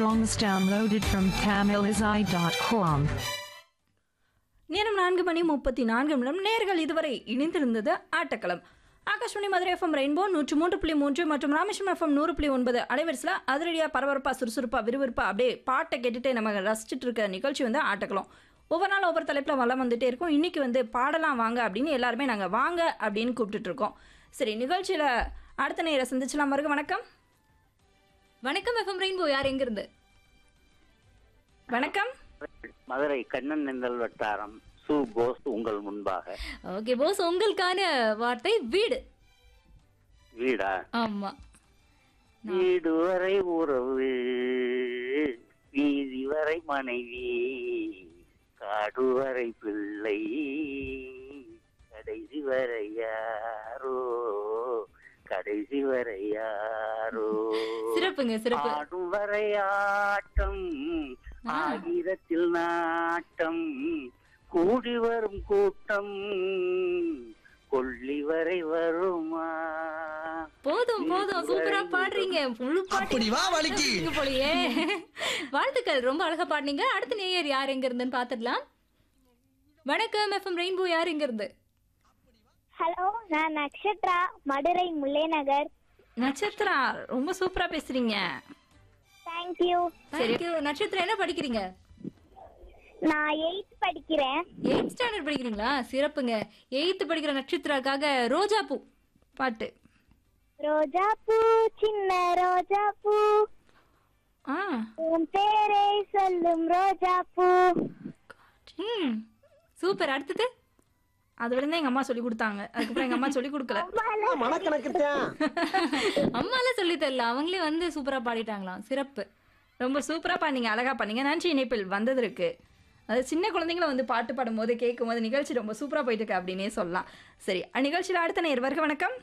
Songs downloaded from tamilizai.com. நேரம் நான்கு மணி முப்பத்தி நான்கு நிமிடம் நேர்கள் இதுவரை இணைந்திருந்தது ஆட்டக்களம் ஆகாஷ்மணி மதுரை எஃப்எம் ரெயின்போ நூற்று மூன்று புள்ளி மூன்று மற்றும் ராமேஸ்வரம் எஃப்எம் நூறு புள்ளி ஒன்பது அலைவரிசையில் அதிரடியாக பரபரப்பாக சுறுசுறுப்பாக விறுவிறுப்பாக அப்படியே பாட்டை கேட்டுட்டு நம்ம ரசிச்சுட்டு இருக்க நிகழ்ச்சி வந்து ஆட்டக்களம் ஒவ்வொரு நாள் ஒவ்வொரு தலைப்பில் வளம் வந்துட்டே இருக்கும் இன்னைக்கு வந்து பாடலாம் வாங்க அப்படின்னு எல்லாருமே நாங்கள் வாங்க அப்படின்னு கூப்பிட்டுட்டு இருக்கோம் சரி நிகழ்ச்சியில் அடுத்த நேரம் சந்திச்சலாம் வருக வணக்கம் வணக்கம் எஃப்எம் ரெயின்போ யார் எங்கிருந்து வணக்கம் மதுரை கண்ணன் நெந்தல் வட்டாரம் சு போஸ் உங்கள் முன்பாக ஓகே போஸ் உங்களுக்கான வார்த்தை வீடு வீடா ஆமா வீடு வரை உறவு வீதி வரை மனைவி காடு வரை பிள்ளை கடைசி வரை யாரோ கடைசி வரை யாரோ சிறப்புங்க சிறப்பு ஆடும் வரை ஆட்டம் ஆ. ஆயிரத்தில் நாட்டம் கூடி வரும் கூட்டம் கொள்ளி வரை வருமா போதும் போதும் சூப்பரா பாடுறீங்க முழு அப்படி வா வலிக்கு. பாட்டு போலயே வாழ்த்துக்கள் ரொம்ப அழகா பாடுனீங்க அடுத்த நேயர் யார் எங்க இருந்துன்னு பாத்துடலாம் வணக்கம் எஃப்எம் ரெயின்போ யார் எங்க இருந்து ஹலோ நான் நக்ஷத்ரா மதுரை முல்லை நகர் நட்சத்திரா ரொம்ப சூப்பராக பேசுகிறீங்க தேங்க்யூ சரி நட்சத்திரம் என்ன படிக்கிறீங்க நான் எயித் படிக்கிறேன் எயிட் ஸ்டாண்டர்ட் படிக்கிறீங்களா சிறப்புங்க எயித்து படிக்கிற நட்சத்திராக்காக ரோஜா பூ பாட்டு ரோஜா பூ சின்ன ரோஜா பூ ஆ உன் பேரை சொல்லும் ரோஜா பூ ம் சூப்பர் அடுத்தது அது வரைக்கும் எங்க அம்மா சொல்லி கொடுத்தாங்க அதுக்கப்புறம் எங்க அம்மா சொல்லி கொடுக்கல மனக்கணக்குத்தான் அம்மாலாம் சொல்லி தரல அவங்களே வந்து சூப்பரா பாடிட்டாங்களாம் சிறப்பு ரொம்ப சூப்பரா பண்ணீங்க அழகா பண்ணீங்க நன்றி இணைப்பில் வந்ததற்கு அது சின்ன குழந்தைங்கள வந்து பாட்டு பாடும்போது கேட்கும் போது நிகழ்ச்சி ரொம்ப சூப்பரா போயிட்டு இருக்கு அப்படின்னே சொல்லலாம் சரி அஹ் நிகழ்ச்சியில அடுத்த நேர் வருக வணக்கம்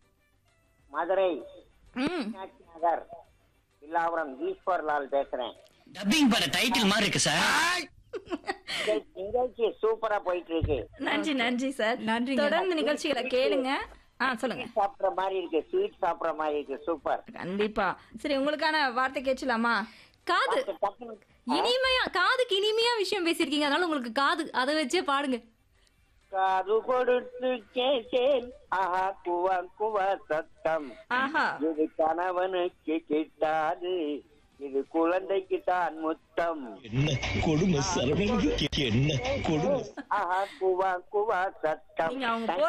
மதுரை ம் மீனாட்சி நகர் வில்லாபுரம் ஈஸ்வர் லால் பேசுறேன் டப்பிங் பட டைட்டில் மாதிரி இருக்கு சார் நிகழ்ச்சி- நிகழ்ச்சி சூப்பரா போயிட்டு இருக்கு நன்றி நன்றி சார் நன்றிங்க. தொடர்ந்து நிகழ்ச்சிகளை கேளுங்க ஆ சொல்லுங்க சாப்பிடுற மாதிரி இருக்கு ஸ்வீட் சாப்பிடுற மாதிரி இருக்கு சூப்பர் கண்டிப்பா சரி உங்களுக்கான வார்த்தை கேட்கலாமா காது டக்குனு இனிமையா காதுக்கு இனிமையா விஷயம் பேசியிருக்கீங்க அதனால உங்களுக்கு காது அதை வச்சே பாடுங்க காது கொடுத்து கேட்டேன் ஆஹா குவா குவா சத்தம் ஆஹா இது கணவனுக்கு கிட்டாது இது குழந்தைக்கு தான் முத்தம் என்ன கொடுமை சரவணனுக்கு என்ன கொடுமை ஆஹா குவா குவா சத்தம் நீங்க அவங்க